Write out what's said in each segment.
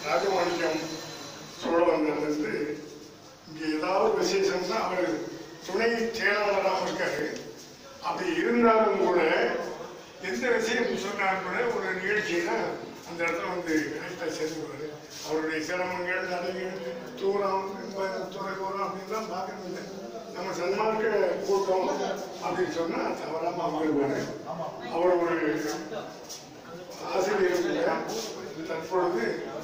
ராஜமாணிக்கம் சோழவந்தன் வந்து இங்க ஏதாவது விசேஷம்னா அவர் துணை செயலாளராக இருக்காரு அப்படி இருந்தாலும் கூட எந்த விஷயம் சொன்னாலும் கூட ஒரு நிகழ்ச்சினா அந்த இடத்துல வந்து கரெக்டாக சேர்ந்துருவாரு அவருடைய சிரமங்கள் நடைகள் தூரம் துறை தூரம் அப்படின்லாம் பார்க்கறது இல்லை நம்ம சன்மார்க்க கூட்டம் அப்படின்னு சொன்னா தவறாம அமைப்பாரு அவர் ஒரு ஆசிரியர் கூட தற்பொழுது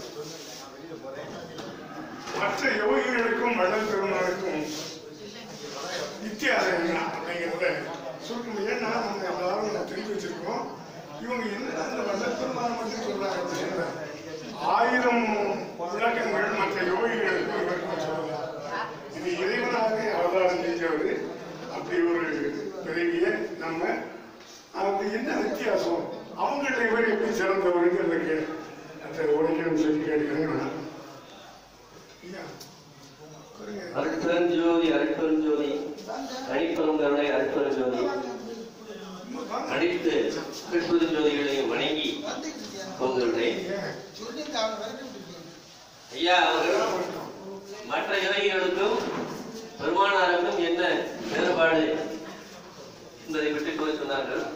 மற்ற யோகிகளுக்கும் வள்ளல் பெருமாளுக்கும் வித்தியாசம் என்ன அப்படிங்கிறத சுருக்கம் ஏன்னா நம்ம எல்லாரும் நம்ம தெரிஞ்சு வச்சிருக்கோம் இவங்க என்ன அந்த வள்ளல் பெருமாள் மட்டும் சொல்றாங்க அப்படின்னா ஆயிரம் விளக்கங்கள் மற்ற யோகிகளுக்கும் இவருக்கும் சொல்லலாம் இது இறைவனாக அவதாரம் செஞ்சவர் அப்படி ஒரு பிறவிய நம்ம அது என்ன வித்தியாசம் அவங்கள்ட்ட இவர் எப்படி சிறந்தவருங்கிறதுக்கு அந்த உடைக்கணும் சொல்லி கேட்கிறேன் ஐயா, சொல்லுங்க. அருட்பெருஞ்சோதி அருட்பெருஞ்சோதி தனிப்பெரும் கருணை அருட்பெருஞ்சோதி அனைத்து அருட்பெருஞ்சோதிகளையும் வணங்கி கொண்டுள்ளேன் ஐயா அவர்கள் மற்ற யோகிகளுக்கும் பெருமானாருக்கும் என்ன வேறுபாடு என்பதை பற்றி கூறி சொன்னார்கள்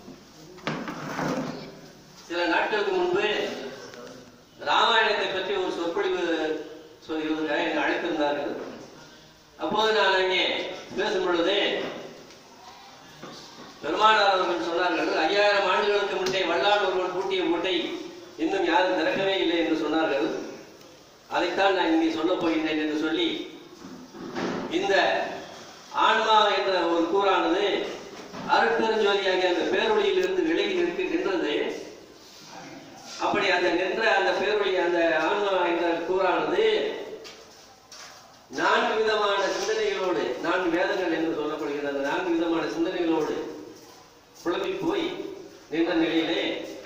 சில நாட்களுக்கு முன்பு ராமாயணத்தை பற்றி ஒரு சொற்பொழிவு சொல்கிறதுக்காக என்னை அழைத்திருந்தார்கள் அப்போது நான் அங்கே பேசும் பொழுது பெருமானார் அவர்கள் சொன்னார்கள் ஐயாயிரம் ஆண்டுகளுக்கு முன்னே வல்லான் ஒருவன் பூட்டிய மூட்டை இன்னும் யாரும் திறக்கவே இல்லை என்று சொன்னார்கள் அதைத்தான் நான் இங்கே சொல்லப் போகின்றேன் என்று சொல்லி இந்த ஆன்மா என்ற ஒரு கூறானது அருட்பெருஞ்சோதியாகிய அந்த பேரொழியில் இருந்து விலகி நிற்கு நின்றது அப்படி அந்த நின்ற அந்த பேரொழி அந்த ஆன்மா என்ற கூறானது நான்கு விதமான சிந்தனைகளோடு நான்கு வேதங்கள் என்று சொல்லப்படுகிற அந்த நான்கு விதமான சிந்தனைகளோடு குழம்பி போய் நின்ற நிலையிலே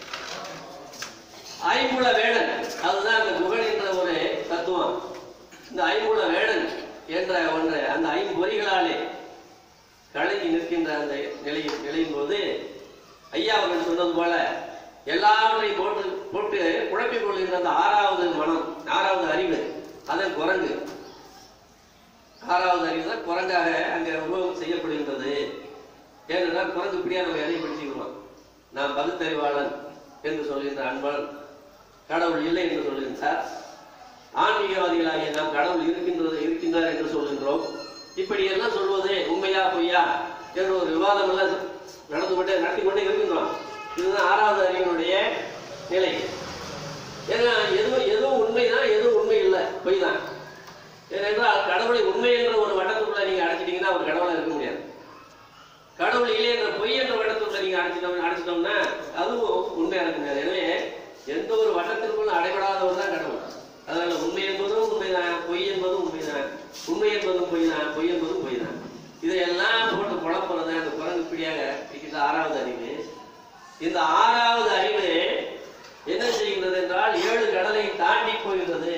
ஐம்புல வேடன் அதுதான் அந்த குகன் என்ற ஒரு தத்துவம் இந்த ஐம்புல வேடன் என்ற ஒன்று அந்த ஐம்பொறிகளாலே கலங்கி நிற்கின்ற அந்த நிலை நிலையின் போது ஐயா அவர்கள் சொன்னது போல எல்லாவற்றையும் போட்டு போட்டு குழப்பிக் கொள்கின்ற அந்த ஆறாவது மனம் ஆறாவது அறிவு அதன் குரங்கு ஆறாவது அறிவு தான் குரங்காக அங்கே உருவம் செய்யப்படுகின்றது ஏனென்றால் குரங்கு இப்படியா நம்ம எதைப்படுத்திக்கிறோம் நான் பகுத்தறிவாளன் என்று சொல்கின்ற அன்பன் கடவுள் இல்லை என்று சொல்கின்றார் ஆன்மீகவாதிகளாகிய நாம் கடவுள் இருக்கின்றது இருக்கின்றார் என்று சொல்கின்றோம் இப்படி எல்லாம் சொல்வது உண்மையா பொய்யா என்ற ஒரு விவாதம் எல்லாம் நடந்து கொண்டே நடத்தி கொண்டே இருக்கின்றோம் இதுதான் ஆறாவது அறிவினுடைய நிலை ஏன்னா எதுவும் எதுவும் உண்மைதான் எதுவும் உண்மை இல்லை பொய் தான் ஏனென்றால் கடவுளை உண்மை என்ற ஒரு வட்டத்துக்குள்ள நீங்க அடைச்சிட்டீங்கன்னா அவர் கடவுளா இருக்க முடியாது கடவுள் இல்லை என்ற பொய் என்ற வட்டத்துக்குள்ள நீங்க அடைச்சிட்டோம் அடைச்சிட்டோம்னா அதுவும் உண்மையா இருக்க முடியாது எனவே எந்த ஒரு வட்டத்திற்குள்ள அடைபடாதவர் தான் கடவுள் அதனால உண்மை என்பதும் உண்மைதான் பொய் என்பதும் உண்மைதான் உண்மை என்பதும் பொய் தான் பொய் என்பதும் பொய் தான் இதையெல்லாம் போட்டு குழப்பறது அந்த குரங்கு பிடியாக இருக்கின்ற ஆறாவது அறிவு இந்த ஆறாவது அறிவு என்ன செய்கின்றது என்றால் ஏழு கடலை தாண்டி போகின்றது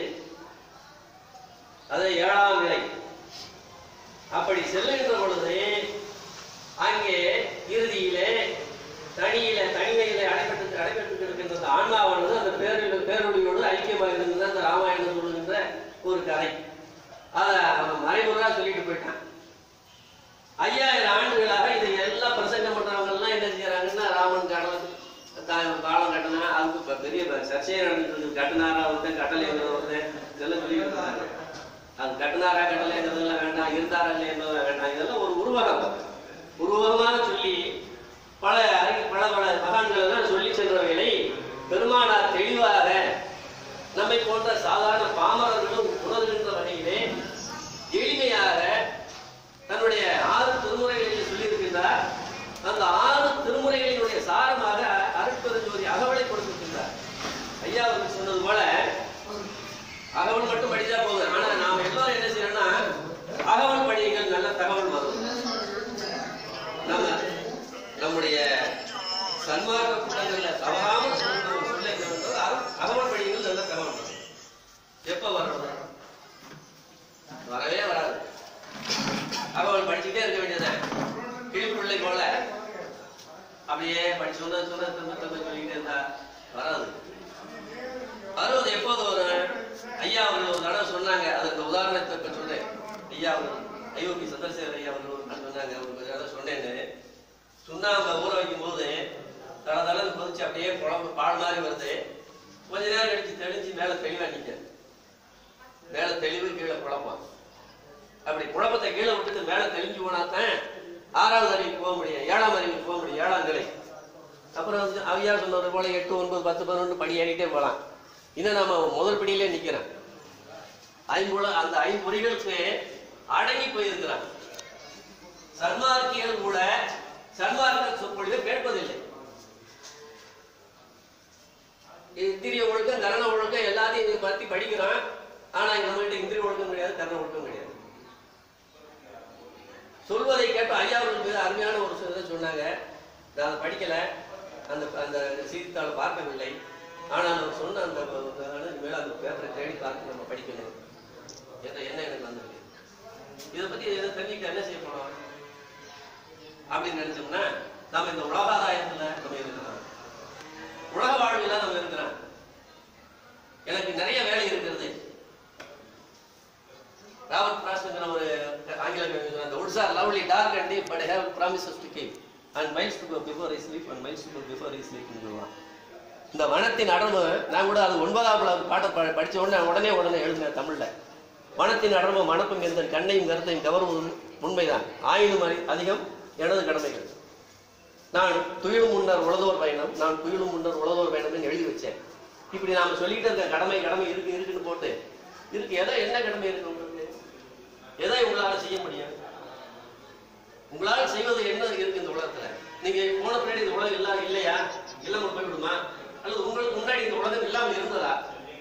அது ஏழாம் நிலை அப்படி செல்லுகின்ற பொழுது அங்கே இறுதியிலே தனியில தனிமையிலே அடைபட்டு அடைபட்டு இருக்கின்ற அந்த ஆன்மாவானது அந்த பேரொழி பேரொழியோடு ஐக்கியமாக இருந்தது அந்த ராமாயணம் சொல்லுகின்ற ஒரு கதை அதை அவன் மறைமுறையா சொல்லிட்டு போயிட்டான் ஐயாயிரம் ஆண்டுகளாக இதை எல்லாம் பிரசங்கம் பண்றவங்க எல்லாம் என்ன செய்யறாங்கன்னா ராமன் காலம் தா- காலம் கட்டினா அதுக்கு இப்ப பெரிய ப- சர்ச்சையே நடந்துட்டு இருக்கு கட்டினாரா ஒருத்தன் கட்டளை ஒருத்தன் இதெல்லாம் சொல்லிட்டு இருந்தாங்க அது கட்டினாரா கட்டளைங்கிறதெல்லாம் வேண்டாம் இருந்தாரா இல்லையென்றதெல்லாம் வேண்டாம் இதெல்லாம் ஒரு உருவகம் உருவகமாக சொல்லி பல அறி- பல பல மகான்கள் எல்லாம் சொல்லி சென்றவைகளை பெருமானார் தெளிவாக நம்மை போன்ற சாதாரண பாமரர்களும் உணர்கின்ற வகையிலே எளிமையாக தன்னுடைய ஆறு திருமுறைகளில் சொல்லியிருக்கின்றார் அந்த ஆறு திருமுறைகளினுடைய சாரமாக அருட்பெருஞ்சோதி அகவலை கொடுத்திருக்கின்றார் ஐயா அவர்கள் சொன்னது போல அகவல் மட்டும் படிச்சா போதும் ஆனா நாம எல்லாரும் என்ன செய்யறோம்னா அகவல் படியுங்கள் நல்ல தகவல் வரும் நம்ம நம்முடைய சன்மார்க்க கூட்டங்கள்ல தவறாமல் சொல்ற ஒரு சொல்லை என்னவென்றால் அக- அகவல் படியுங்கள் நல்ல தகவல் வரும் எப்ப வரும் சுண்ணாம்பை ஊற வைக்கும் போது தள தளன்னு கொதிச்சு அப்படியே குழம்பு பால் மாதிரி வருது கொஞ்ச நேரம் கழிச்சு தெளிஞ்சு மேல தெளிவா நிக்க மேல தெளிவு கீழே குழப்பம் அப்படி குழப்பத்தை கீழே விட்டுட்டு மேல தெளிஞ்சு போனா தான் ஆறாவது அறிவுக்கு போக முடியும் ஏழாம் அறிவுக்கு போக முடியும் ஏழாம் நிலை அப்புறம் வந்து அவையா சொன்னது போல எட்டு ஒன்பது பத்து பதினொன்று படி ஏறிட்டே போகலாம் இன்னும் நம்ம முதல் படியிலே நிக்கிறோம் ஐம்புல அந்த ஐம்பொறிகளுக்கு அடங்கி போயிருக்கிறான் சன்மார்க்கியர்கள் கூட சன்மார்க்க சொற்பொழிவை கேட்பதில்லை இந்திரிய ஒழுக்கம் கரண ஒழுக்கம் எல்லாத்தையும் இதை பத்தி படிக்கிறான் ஆனா நம்மகிட்ட இந்திரிய ஒழுக்கம் கிடையாது கரண ஒழுக்கம் கிடையாது சொல்வதை கேட்டு ஐயா அவர்கள் மீது அருமையான ஒரு சில இதை சொன்னாங்க நான் அதை படிக்கல அந்த அந்த செய்தித்தாளை பார்க்கவில்லை ஆனால் அவர் சொன்ன அந்த மேல அந்த பேப்பரை தேடி பார்த்து நம்ம படிக்கணும் என்ற எண்ணம் எனக்கு வந்தது இதை பத்தி எதை தெரிஞ்சுக்க என்ன செய்ய போறோம் அப்படின்னு நினைச்சோம்னா நம்ம இந்த உலகாதாயத்துல நம்ம இருக்கிறோம் உலக வாழ்வில் நம்ம இருக்கிறோம் எனக்கு நிறைய வேலை இருக்கிறது ராபர்ட் பிராஸ்ங்கிற ஒரு ஆங்கில கவிஞர் அந்த woods are lovely dark and deep but have promises to keep and miles to go before I sleep and miles to go before I ஸ்லீப்னு சொல்லுவான் இந்த வனத்தின் அடர்வு நான் கூட அது ஒன்பதாவது பாட்டை ப- படிச்ச உடனே உடனே உடனே எழுதினேன் தமிழ்ல வனத்தின் அடர்வு மணப்பும் எந்த கண்ணையும் கருத்தையும் கவர்வது உண்மைதான் ஆயினும் அறி- அதிகம் எனது கடமைகள் நான் துயிலும் முன்னர் உலதோர் பயணம் நான் துயிலும் முன்னர் உலதோர் பயணம்னு எழுதி வச்சேன் இப்படி நாம சொல்லிட்டு இருக்க கடமை கடமை இருக்கு இருக்குன்னு போட்டு இருக்கு எதை என்ன கடமை இருக்கு உங்களுக்கு எதை உங்களால செய்ய முடியும் உங்களால் செய்வது என்ன இருக்கு இந்த உலகத்துல நீங்க போன பின்னாடி இந்த உலகம் இல்ல இல்லையா இல்லாம போய்விடுமா அல்லது உங்களுக்கு முன்னாடி இந்த உலகம் இல்லாம இருந்ததா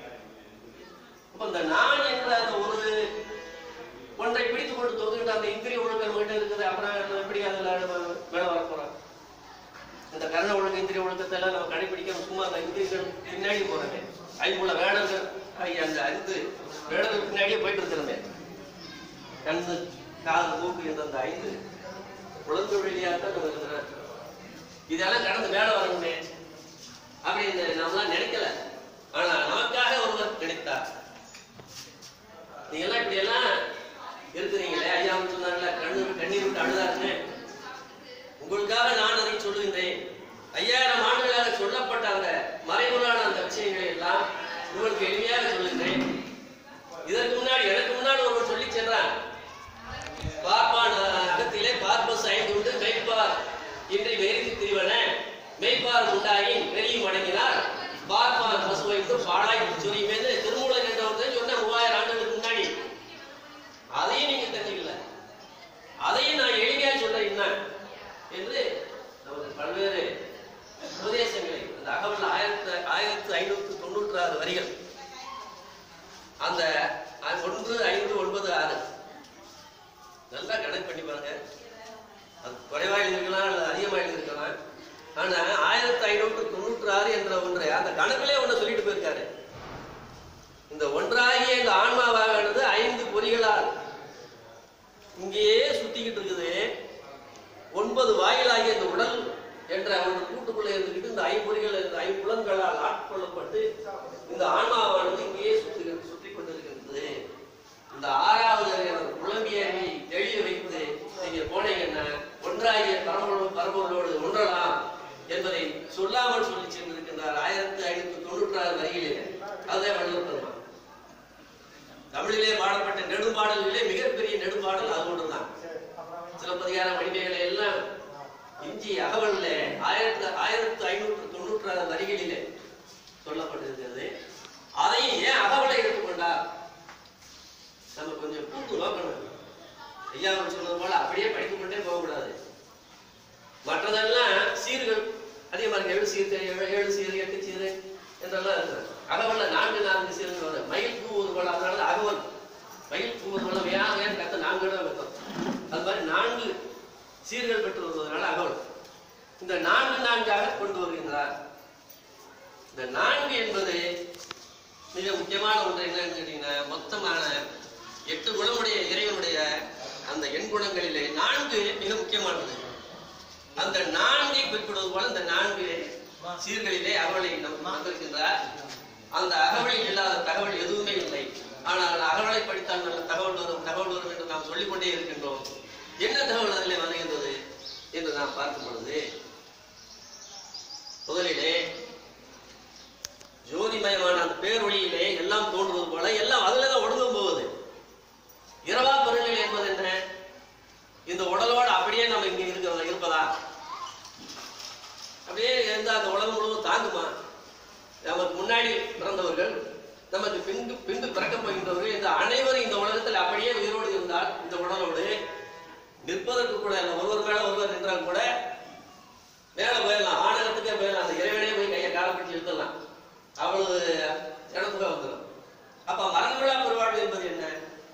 அப்ப இந்த நான் என்ற அந்த ஒரு ஒன்றை பிடித்து கொண்டு தொகுகின்ற அந்த இந்திரிய ஒழுக்கம் கிட்ட இருக்குது அப்புறம் எப்படி அதுல நம்ம மேல வர போறோம் இந்த கரண ஒழுக்க இந்திரிய ஒழுக்கத்தை எல்லாம் நம்ம கடைபிடிக்காம சும்மா அந்த இந்திரியங்கள் பின்னாடி போறோமே ஐம்புல வேடங்கள் ஆகிய அந்த ஐந்து வேடங்கள் பின்னாடியே போயிட்டு இருக்கிறோமே கண்ணு காது மூக்கு என்ற அந்த ஐந்து குழந்தை வழியாக நம்ம இருக்கிறோம் இதெல்லாம் கடந்து மேல வரணுமே அப்படின்னு நம்மளாம் நினைக்கல ஆனா நமக்காக ஒருவர் நினைத்தார் நீங்க எல்லாம் இப்படி எல்லாம் இருக்கிறீங்களே ஐயா வந்து சொன்னாங்கல்ல கண்ணு கண்ணீர் விட்டு அழுதாருன்னு உங்களுக்காக நான் அதை சொல்லுகின்றேன் ஐயாயிரம் ஆண்டுகளாக சொல்லப்பட்ட அந்த மறைமுறையான அந்த விஷயங்களை எல்லாம் உங்களுக்கு எளிமையாக சொல்லுகின்றேன் இதற்கு முன்னாடி எனக்கு முன்னாடி ஒருவர் சொல்லி சென்றான் பார்ப்பான் அகத்திலே பார்ப்பஸ் ஐந்து உண்டு மெய்ப்பார் இன்றி வெறித்து திரிவன மெய்ப்பார் உண்டாயின் வெளியும் அடங்கினார் பார்ப்பான் பசு வைத்து பாடாய் சொரியுமேன்னு திருமூலர் என்றவர் சொன்ன மூவாயிரம் ஆண்டுகளுக்கு முன்னாடி அதையும் நீங்க தெரிஞ்சுக்கல அதையும் நான் எளிமையா சொல்றேன் என்ன என்று நமக்கு பல்வேறு உபதேசங்களை அந்த அகவல் ஆயிரத்து ஆயிரத்து ஐநூற்று தொண்ணூற்றி ஆறு வரிகள் அந்த அ- ஒன்று ஐந்து ஒன்பது ஆறு நல்லா கணக்கு பண்ணி பாருங்க அது குறைவா எழுதிருக்கலாம் அல்லது அதிகமா எழுதிருக்கலாம் ஆனா ஆயிரத்தி ஐநூற்று தொண்ணூற்றி ஆறு என்ற ஒன்றை அந்த கணக்குலயே ஒண்ணு சொல்லிட்டு போயிருக்காரு இந்த ஒன்றாகிய இந்த ஆன்மாவானது ஐந்து பொறிகளால் இங்கேயே சுத்திக்கிட்டு இருக்குது ஒன்பது வாயிலாகிய இந்த உடல் என்ற ஒரு கூட்டுக்குள்ளே இருந்துக்கிட்டு இந்த ஐம்பொறிகள் இந்த ஐம்புலன்களால் ஆட்கொள்ளப்பட்டு இந்த ஆன்மாவானது இங்கேயே சுற்றி சுற்றி கொண்டிருக்கின்றது இந்த ஆறாவது அறிவு புலம்பியனை தெளிய வைத்து நீங்க போனீங்கன்னா ஒன்றாகிய பரம்பொருள் பரம்பொருளோடு ஒன்றலாம் என்பதை சொல்லாமல் சொல்லி சென்றிருக்கின்றார் ஆயிரத்தி ஐநூத்தி தொண்ணூற்றி ஆறு வரியிலே அதுதான் வள்ளுவர் பெருமான் தமிழிலே பாடப்பட்ட நெடும்பாடல்களே மிகப்பெரிய நெடும்பாடல் அது ஒன்றுதான் சிலப்பதிகார மணிமேகலை எல்லாம் இஞ்சி அகவல்ல ஆயிரத்து ஆயிரத்து ஐநூற்று தொண்ணூற்றி ஆறு வரிகளிலே சொல்லப்பட்டிருக்கிறது அதையும் ஏன் அகவலை எடுத்துக்கொண்டார் நம்ம கொஞ்சம் கூட்டு நோக்கணும் ஐயா அவர் சொன்னது போல அப்படியே படித்துக் கொண்டே போகக்கூடாது மற்றதெல்லாம் சீர்கள் அதே மாதிரி ஏழு சீர் ஏழு ஏழு சீர் எட்டு சீர் என்றெல்லாம் இருக்கு அகவல்ல நான்கு நான்கு சீர்கள் வரும் மயில் பூ ஒரு போல அதனால அகவல் மயில் பூ ஒரு போல வேன் வேன் கத்த நான்கு இடம் வைத்தோம் அது மாதிரி நான்கு சீர்கள் பெற்று வருவதனால அகவல் இந்த நான்கு நான்காக கொண்டு வருகின்றார் இந்த நான்கு என்பது மிக முக்கியமான ஒன்று என்னன்னு கேட்டீங்கன்னா மொத்தமான எட்டு குணமுடைய இறைவனுடைய அந்த எண் குணங்களிலே நான்கு மிக முக்கியமானது அந்த நான்கை குறிப்பிடுவது போல இந்த நான்கு சீர்களிலே அகவலை நம் வந்திருக்கின்றார் அந்த அகவலில் இல்லாத தகவல் எதுவுமே இல்லை ஆனால் அகவலை படித்தால் நல்ல தகவல் வரும் தகவல் வரும் என்று நாம் சொல்லிக் கொண்டே இருக்கின்றோம் என்ன தகவல் அதிலே வருகின்றது என்று நாம் பார்க்கும் பொழுது முதலிலே ஜோதிமயமான அந்த பேரொளியிலே எல்லாம் தோன்றுவது போல எல்லாம் அதுல தான் ஒடுங்கும் போகுது இரவா பெருநிலை என்பது என்ன இந்த உடலோடு அப்படியே நம்ம இங்க இருக்கிறதா இருப்பதா அப்படியே இருந்தா அந்த உலகம் முழுவதும் தாங்குமா நமக்கு முன்னாடி பிறந்தவர்கள் நமக்கு பின்பு பின்பு பிறக்க போகின்றவர்கள் இந்த அனைவரும் இந்த உலகத்தில் அப்படியே உயிரோடு இருந்தால் இந்த உடலோடு நிற்பதற்கு கூட இல்லை. ஒருவர் மேல ஒருவர் நின்றால் கூட மேல போயிடலாம் ஆணகத்துக்கே போயிடலாம் அந்த இறைவனே போய் கையை காலை பிடிச்சி இழுத்துடலாம் அவ்வளவு இடத்துக்கு வந்துடும் அப்ப மரணவிழா பெருவாழ்வு என்பது என்ன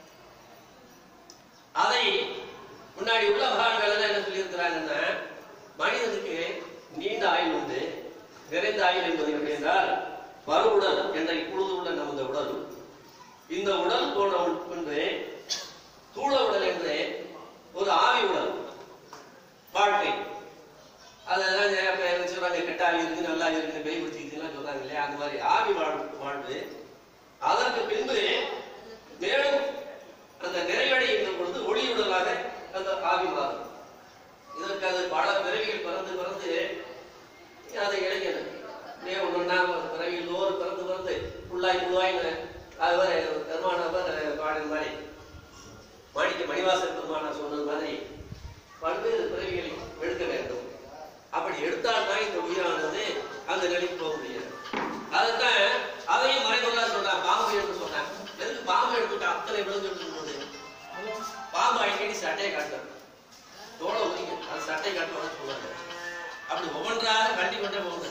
அதை முன்னாடி உள்ள மகான்கள் எல்லாம் என்ன சொல்லியிருக்கிறாங்கன்னா மனிதனுக்கு நீண்ட ஆயுள் உண்டு நிறைந்த ஆயுள் என்பது எப்படி என்றால் பருவுடல் என்ற இப்பொழுது உள்ள நமது உடல் இந்த உடல் போன பின்பு தூள உடல் என்று ஒரு ஆவி உடல் வாழ்க்கை அதெல்லாம் நிறைய பேர் சொல்றாங்க கெட்ட ஆவி இருக்கு நல்ல ஆவி இருக்கு பேய் பிடிச்சிக்கலாம் சொல்றாங்க இல்லையா அந்த மாதிரி ஆவி வாழ்வு வாழ்வு அதற்கு பின்பு மேலும் அந்த நிறைவடைகின்ற பொழுது ஒளி உடலாக அந்த ஆவி மாறும் இதற்கு அது பல பிறவிகள் பிறந்து பிறந்து அதை இளைஞர் அப்படியே ஒன்றா பிறவியில் தோறு பிறந்து பிறந்து புள்ளாய் புள்ளாய் அவர் பெருமானவர் பாடின மாதிரி மாணிக்க மணிவாசன் பெருமானா சொன்னது மாதிரி பல்வேறு பிறவிகளை எடுக்க வேண்டும் அப்படி எடுத்தால்தான் இந்த உயிரானது அந்த நிலைக்கு போக முடியாது அதுதான் அதையும் மறைமுறையா சொல்றான் பாம்பு என்று சொன்னான் எதுக்கு பாம்பு எடுத்துட்டா அத்தனை விழுந்து போது பாம்பு அடிக்கடி சட்டையை காட்டும் தோலை உரிங்க அது சட்டை காட்டணும் சொல்லுவாங்க அப்படி ஒவ்வொன்றாக கட்டி கொண்டே போகுது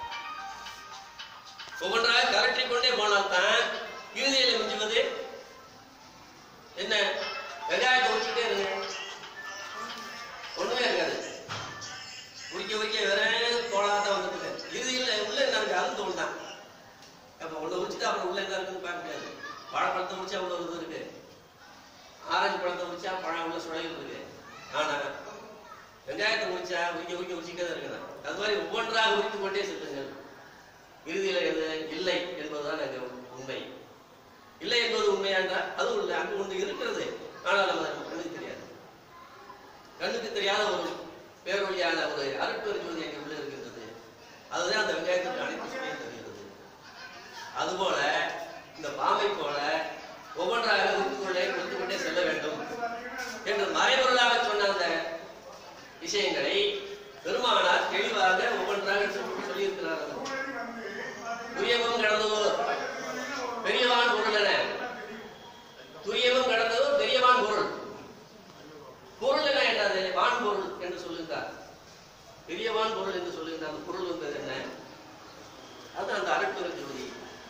ஒவ்வொன்றாக கரட்டி கொண்டே போனால்தான் இறுதியில் மிஞ்சுவது என்ன வெங்காயத்தை உரிச்சுட்டே இருங்க ஒண்ணுமே இருக்காது உரிக்க உரிக்க வேற தோளாக தான் வந்துட்டு இருக்கு. இறுதியில் உள்ள என்ன இருக்கு அதுவும் தோல் தான் அப்ப ஒண்ணு உரிச்சுட்டு அப்புறம் உள்ள என்ன இருக்குன்னு பார்க்க முடியாது வாழைப்பழத்தை உரிச்சா உள்ள ஒரு இது இருக்கு ஆரஞ்சு பழத்தை உரிச்சா பழம் உள்ள சுழையில் இருக்கு ஆனா வெங்காயத்தை உரிச்சா உரிக்க உரிக்க உரிச்சிட்டே தான் இருக்கிறான் அது மாதிரி ஒவ்வொன்றாக உரித்து கொண்டே செல்லுங்கள் இறுதியில எது இல்லை என்பதுதான் அங்க உண்மை இல்லை என்பது உண்மையா என்றால் அதுவும் இல்லை அங்கு ஒன்று இருக்கிறது ஆனால் நம்ம நமக்கு கண்ணுக்கு தெரியாது கண்ணுக்கு தெரியாத ஒரு பேரொழியான ஒரு அருட்பெரு ஜோதி அங்கே உள்ள இருக்கின்றது அதுதான் அந்த வெங்காயத்திற்கு அனைத்து சுவையும் தருகிறது அதுபோல இந்த பாம்பை போல ஒவ்வொன்றாக உறுப்புகளை கொடுத்து கொண்டே செல்ல வேண்டும் என்று மறைபொருளாக சொன்ன அந்த விஷயங்களை பெருமானார் தெளிவாக ஒவ்வொன்றாக சொல்லி- சொல்லியிருக்கிறார் துரியமும் கடந்ததோ பெரியவான் பொருள் என துரியமும் கடந்ததோ பெரியவான் பொருள் பொருள் என என்னது வான் பொருள் என்று சொல்லுகிறார் பெரியவான் பொருள் என்று சொல்லுகின்ற அந்த பொருள் என்பது என்ன அது அந்த அரட்டுரை ஜோதி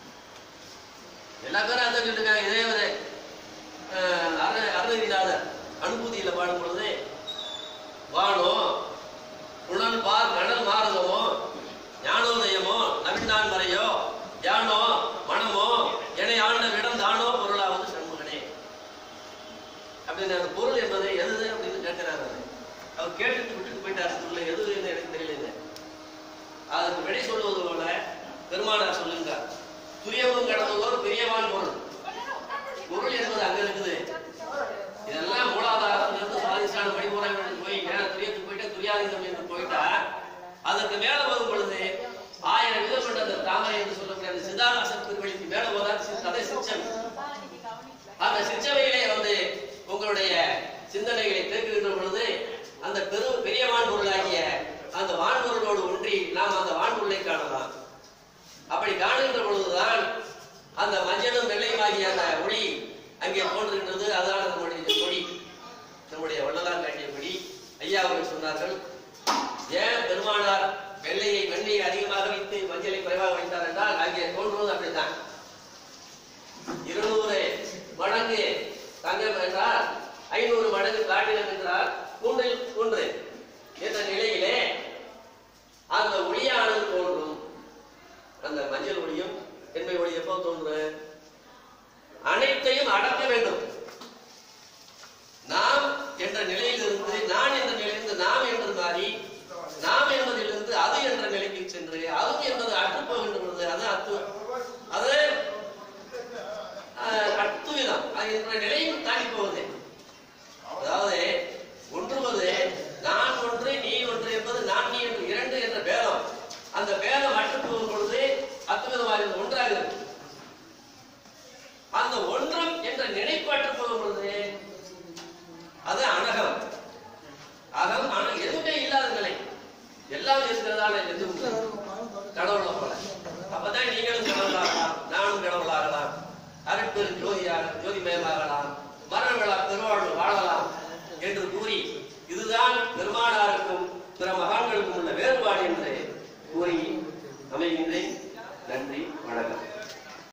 எல்லா பேரும் அதான் சொல்லிருக்காங்க இதே ஒரு அஹ், அரு- அருணகிரிநாதர் அனுபூதியில பாடும் பொழுது வானோ புனல் பார் கடல் மாறுதமோ ஞானோதயமோ நவிழ்ந்தான் மறையோ யானோ மனமோ என ஆண்ட விடம் தானோ பொருளாவது சண்முகனே அப்படின்னு அந்த பொருள் என்பது எது அப்படின்னு கேட்கிறாரு அவரு. அவர் கேட்டுட்டு விட்டுட்டு போயிட்டாரு சொல்ல எதுன்னு எனக்கு தெரியல அதற்கு விடை சொல்வது போல பெருமானார் சொல்லுங்க துரியமும் கடந்ததோர் பெரியவான் பொருள் பொருள் என்பது அங்க இருக்குது இதெல்லாம் மூலாதாரத்துல இருந்து சுவாதிஷ்டான படிமுறைகளுக்கு போய் மேல துரியத்துக்கு போயிட்டு துரியாதீனம் என்று போயிட்டா அதற்கு மேல வரும் பொழுது ஆயிரம் விதம் கொண்ட அந்த தாமரை என்று சொல்லக்கூடிய அந்த சிதாகாச திருவழிக்கு மேல போதான் சி- அதே சிச்சம் அந்த சிற்றவையிலே வந்து உங்களுடைய சிந்தனைகளை தேக்குகின்ற பொழுது அந்த பெரு பெரிய வான்பொருளாகிய அந்த வான்பொருளோடு ஒன்றி நாம் அந்த வான்பொருளை காணலாம் அப்படி காணுகின்ற பொழுதுதான் அந்த மஞ்சளும் வெள்ளையுமாகிய அந்த ஒளி அங்கே தோன்றுகின்றது அதான் நம்முடைய கொடி நம்முடைய வள்ளலார் காட்டிய கொடி ஐயா அவர்கள் சொன்னார்கள் ஏன் பெருமானார் வெள்ளையை வெண்ணையை அதிகமாக வைத்து மஞ்சளை குறைவாக வைத்தார் என்றால் அங்கே தோன்றுவது அப்படித்தான் இருநூறு மடங்கு தங்கம் என்றால் ஐநூறு மடங்கு பிளாட்டினம் என்றால் மூன்றில் ஒன்று என்ற நிலையிலே அந்த ஒளியானது தோன்றும் அந்த மஞ்சள் ஒளியும் எண்மை ஒளி எப்போ தோன்றும் அனைத்தையும் அடக்க வேண்டும் நாம் என்ற நிலையிலிருந்து நான் என்ற நிலையிலிருந்து நாம் என்று மாறி நாம் என்பதிலிருந்து அது என்ற நிலைக்கு சென்று அது என்பது அற்று போகின்ற பொழுது அது அத்து அது ஆஹ், அத்துவிதம் அது என்ற நிலையும் தாண்டி போகுது அதாவது ஒன்றுவது நான் ஒன்று நீ ஒன்றாகிறது அந்த ஒன்றம் என்ற நினைப்பாற்றல் போகும் பொழுது